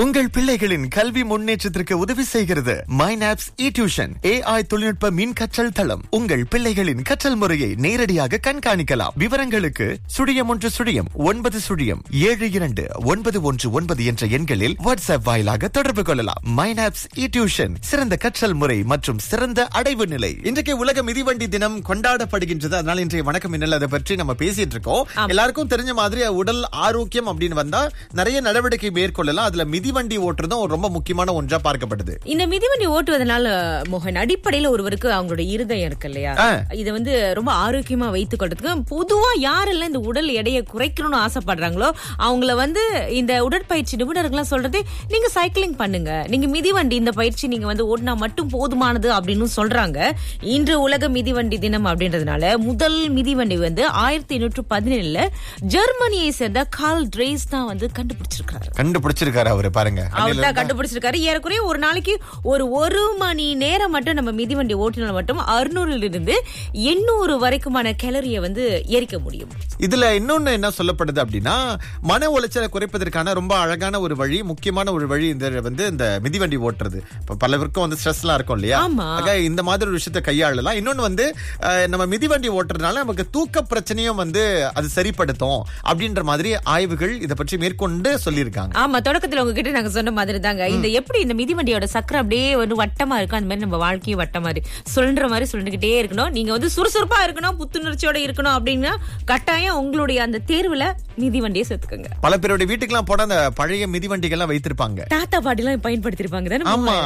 உங்கள் பிள்ளைகளின் கல்வி முன்னேற்றத்திற்கு உதவி செய்கிறது மைனாப்ஸ் இ டியூஷன் ஏஐ தொழில்நுட்ப மின் கற்றல் தளம் உங்கள் பிள்ளைகளின் கற்றல் முறையை நேரடியாக கண்காணிக்கலாம் விவரங்களுக்கு சுழியம் ஒன்று சுழியம் ஒன்பது சுழியம் ஏழு இரண்டு ஒன்பது ஒன்று ஒன்பது என்ற எண்களில் வாட்ஸ்அப் வாயிலாக தொடர்பு கொள்ளலாம் மைனாப்ஸ் இ டியூஷன் சிறந்த கற்றல் முறை மற்றும் சிறந்த அடைவு நிலை இன்றைக்கு உலக மிதிவண்டி தினம் கொண்டாடப்படுகின்றது அதனால இன்றைய வணக்கம் என்னல் அதை பற்றி நம்ம பேசிட்டு இருக்கோம் எல்லாருக்கும் தெரிஞ்ச மாதிரி உடல் ஆரோக்கியம் அப்படின்னு வந்தா நிறைய நடவடிக்கை மேற்கொள்ளலாம் அதுல மிதிவண்டி ஓட்டுறதும் ரொம்ப முக்கியமான ஒன்றா பார்க்கப்படுது இந்த மிதிவண்டி ஓட்டுவதனால மோகன் அடிப்படையில ஒருவருக்கு அவங்களோட இருதயம் இருக்கு இல்லையா ஆ. இதை வந்து ரொம்ப ஆரோக்கியமா வைத்துக் கொள்றதுக்கு பொதுவா யாரெல்லாம் இந்த உடல் எடையை குறைக்கணும்னு ஆசைப்படுறாங்களோ அவங்கள வந்து இந்த உடற்பயிற்சி நிபுணர்கள்லாம் சொல்றது நீங்க சைக்கிளிங் பண்ணுங்க நீங்க மிதிவண்டி இந்த பயிற்சி நீங்க வந்து ஓட்டினா மட்டும் போதுமானது அப்படின்னு சொல்றாங்க இன்று உலக மிதிவண்டி தினம் அப்படின்றதுனால முதல் மிதிவண்டி வந்து ஆயிரத்தி எண்ணூற்று பதினேழுல ஜெர்மனியை சேர்ந்த கால் ட்ரேஸ் தான் வந்து கண்டுபிடிச்சிருக்காரு கண்டுபிடிச்சிருக்காரு அவரு பாருங்க அவர் தான் கண்டுபிடிச்சிருக்காரு ஏறக்குறைய ஒரு நாளைக்கு ஒரு ஒரு மணி நேரம் மட்டும் நம்ம மிதிவண்டி ஓட்டினால் மட்டும் அறுநூறுல இருந்து எண்ணூறு வரைக்குமான கேலரியை வந்து எரிக்க முடியும் இதுல இன்னொன்னு என்ன சொல்லப்படுது அப்படின்னா மன உளைச்சலை குறைப்பதற்கான ரொம்ப அழகான ஒரு வழி முக்கியமான ஒரு வழி இந்த வந்து இந்த மிதிவண்டி ஓட்டுறது இப்ப பலருக்கும் வந்து ஸ்ட்ரெஸ் எல்லாம் இருக்கும் இல்லையா ஆமா. ஆக இந்த மாதிரி ஒரு விஷயத்தை கையாளலாம் இன்னொன்னு வந்து அஹ், நம்ம மிதிவண்டி ஓட்டுறதுனால நமக்கு தூக்க பிரச்சனையும் வந்து அது சரிப்படுத்தும் அப்படின்ற மாதிரி ஆய்வுகள் இதை பற்றி மேற்கொண்டு சொல்லியிருக்காங்க ஆமா தொடக்கத்துல உங்ககிட்ட நாங்க சொன்ன மாதிரி தாங்க இந்த எப்படி இந்த மிதிவண்டியோட சக்கரம் அப்படியே வந்து வட்டமா இருக்கும் அந்த மாதிரி நம்ம வாழ்க்கையும் வட்ட மாதிரி சொல்ற மாதிரி சொல்லிக்கிட்டே இருக்கணும் நீங்க வந்து சுறுசுறுப்பா இருக்கணும் புத்துணர்ச்சியோட இருக்கணும் அப்படின்னா கட்டாயம் உங்களுடைய அந்த தேர்வுல மிதிவண்டியை சேர்த்துக்கோங்க பல பேருடைய வீட்டுக்கெல்லாம் போட அந்த பழைய மிதிவண்டிகள்லாம் வைத்திருப்பாங்க தாத்தா பாட்டி எல்லாம் பயன்படுத்திருப்பாங்க தானே ஆமா